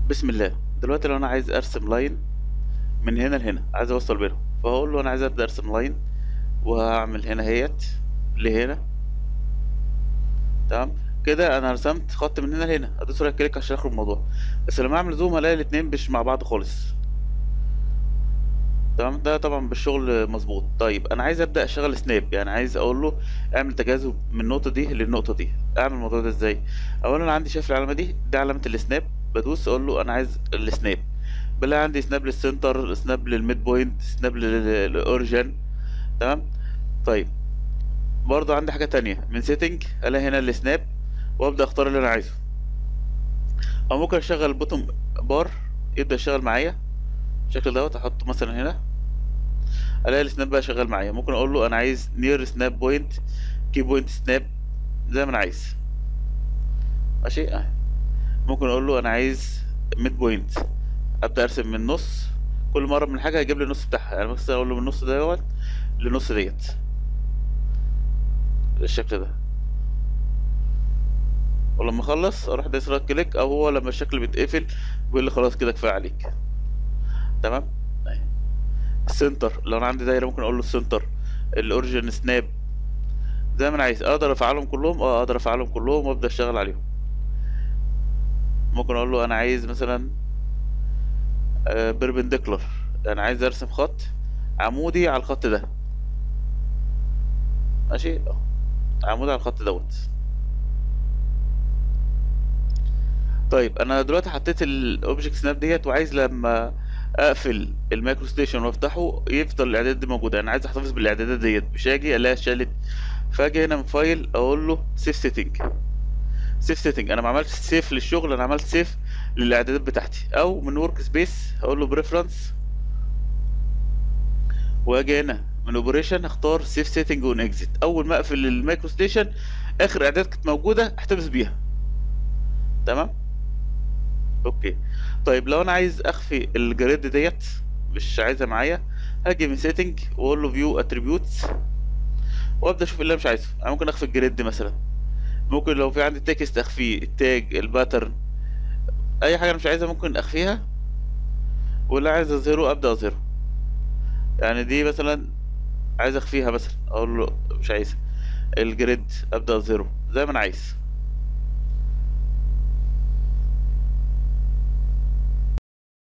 بسم الله دلوقتي لو انا عايز ارسم لاين من هنا لهنا عايز اوصل بينهم فهقول له انا عايز ابدا ارسم لاين وهعمل هنا اهيت لهنا تمام كده انا رسمت خط من هنا لهنا ادوس رايت كليك عشان اخرج الموضوع بس لما اعمل زوم الاقي الاتنين مش مع بعض خالص تمام ده طبعا بالشغل مظبوط طيب انا عايز ابدا اشغل سناب يعني عايز اقول له اعمل تجاذب من النقطه دي للنقطه دي اعمل الموضوع ده ازاي اولا انا عندي شايف العلامه دي دي علامه السناب بدوس اقول له انا عايز السناب بلاقي عندي سناب للسنتر سناب للميد بوينت سناب للاوريجن تمام طيب برضو عندي حاجه تانية من سيتنج الاقي هنا السناب وابدا اختار اللي انا عايزه او ممكن اشغل البوتوم بار يبدا يشتغل معايا بالشكل دوت احطه مثلا هنا الاقي السناب بقى شغال معايا ممكن اقول له انا عايز نير سناب بوينت كي بوينت سناب زي ما انا عايز ماشي اه ممكن اقول له انا عايز ميد بوينت ابدا ارسم من النص كل مره من حاجه هيجيب لي النص بتاعها يعني مثلا اقول له من النص دوت للنص ديت بالشكل ده ولما اخلص اروح دايس رايت كليك او هو لما الشكل بيتقفل بيقول لي خلاص كده كفايه عليك تمام أهي. السنتر لو انا عندي دايره ممكن اقول له السنتر الاوريجن سناب زي ما انا عايز اقدر افعلهم كلهم اه اقدر افعلهم كلهم وابدا اشتغل عليهم ممكن اقول له انا عايز مثلا بيربنديكولار انا عايز ارسم خط عمودي على الخط ده ماشي اه عمودي على الخط دوت طيب انا دلوقتي حطيت الاوبجكت سناب ديت وعايز لما اقفل المايكرو ستيشن وافتحه يفضل الاعدادات دي موجوده انا عايز احتفظ بالاعدادات ديت مش هاجي الاقيها اتشالت فاجي هنا من فايل اقول له سيف سيتنج سيف سيتنج انا ما عملتش سيف للشغل انا عملت سيف للاعدادات بتاعتي او من ورك سبيس هقول له بريفرنس واجي هنا من اوبريشن اختار سيف سيتنج اون اكزيت اول ما اقفل المايكرو ستيشن اخر اعداد كانت موجوده احتفظ بيها تمام اوكي طيب لو انا عايز اخفي الجريد ديت مش عايزها معايا هاجي من سيتنج واقول له فيو اتريبيوتس وابدا اشوف اللي انا مش عايزه انا ممكن اخفي الجريد مثلا ممكن لو في عندي تكست اخفيه التاج الباترن اي حاجه انا مش عايزها ممكن اخفيها واللي عايز اظهره ابدا اظهره يعني دي مثلا عايز اخفيها مثلا اقول له مش عايزها الجريد ابدا اظهره زي ما انا عايز